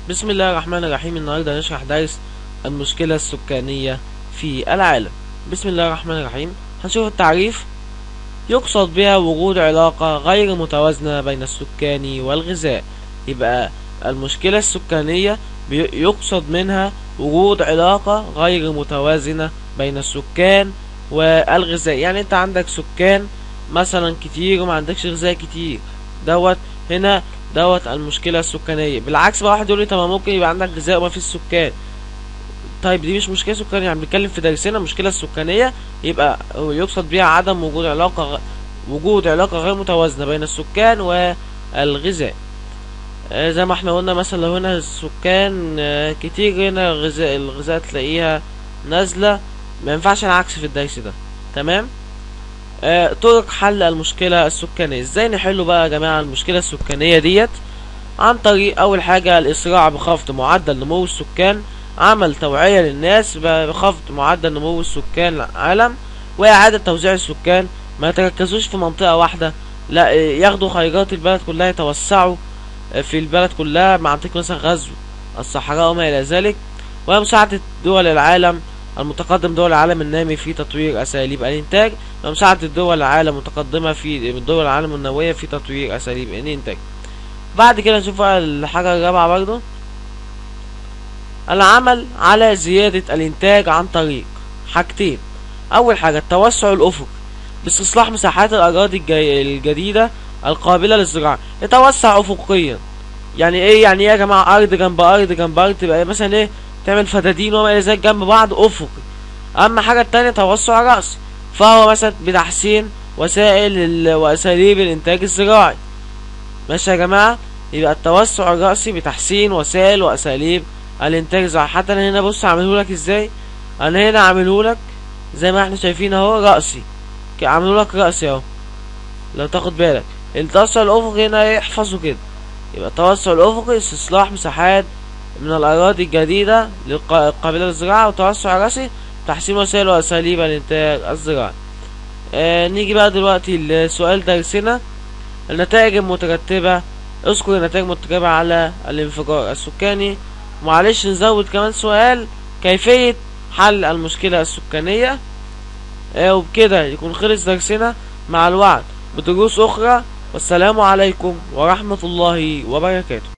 بسم الله الرحمن الرحيم النهارده هنشرح درس المشكلة السكانية في العالم بسم الله الرحمن الرحيم هنشوف التعريف يقصد بها وجود علاقة غير متوازنة بين السكان والغذاء يبقى المشكلة السكانية بي- يقصد منها وجود علاقة غير متوازنة بين السكان والغذاء يعني انت عندك سكان مثلا كتير وما عندكش غذاء كتير دوت هنا دوت المشكلة السكانية بالعكس بقى واحد يقول لي طب ما ممكن يبقى عندك غذاء وما فيش سكان طيب دي مش مشكلة سكانية يعني بنتكلم في درسنا المشكلة السكانية يبقى هو يقصد بها عدم وجود علاقة غ... وجود علاقة غير متوازنة بين السكان والغذاء آه، زي ما احنا قلنا مثلا لو هنا السكان آه، كتير هنا الغذاء الغذاء تلاقيها نازلة ما ينفعش العكس في الدرس ده تمام آه، طرق حل المشكلة السكانية ازاي نحله بقى يا جماعة المشكلة السكانية ديت عن طريق اول حاجة الاسراع بخفض معدل نمو السكان عمل توعية للناس بخفض معدل نمو السكان العالم واعادة توزيع السكان ما يتركزوش في منطقة واحدة لا آه، ياخدوا خيرات البلد كلها يتوسعوا آه، في البلد كلها مع منطقة مثلا غزو الصحراء وما الى ذلك ومساعدة دول العالم المتقدم دول العالم النامي في تطوير اساليب الانتاج ومساعدة دول العالم المتقدمة في دول العالم النووية في تطوير أساليب الإنتاج بعد كده نشوف بقى الحاجة الرابعة برضو العمل على زيادة الإنتاج عن طريق حاجتين أول حاجة التوسع الأفقي باستصلاح مساحات الأراضي الجي- الجديدة القابلة للزراعة يتوسع أفقيا يعني إيه يعني إيه يا جماعة أرض جنب أرض جنب أرض تبقى مثلا إيه تعمل فدادين وما إلى ذلك جنب بعض أفقي أما حاجة التانية توسع رأسي فهو مثلا بتحسين وسائل ال- وأساليب الإنتاج الزراعي ماشي يا جماعة يبقى التوسع الرأسي بتحسين وسائل وأساليب الإنتاج الزراعي حتى أنا هنا بص عاملهولك إزاي أنا هنا عاملهولك زي ما احنا شايفين أهو رأسي ك- عاملهولك رأسي أهو لو تاخد بالك التوسع الأفقي هنا إيه؟ احفظه كده يبقى التوسع الأفقي استصلاح مساحات من الأراضي الجديدة للق- القابلة للزراعة وتوسع رأسي تحسين وسائل وأساليب الإنتاج الزراعي آه نيجي بقى دلوقتي لسؤال درسنا النتائج المترتبة اذكر النتائج المترتبة على الانفجار السكاني معلش نزود كمان سؤال كيفية حل المشكلة السكانية آه وبكده يكون خلص درسنا مع الوعد بدروس أخرى والسلام عليكم ورحمة الله وبركاته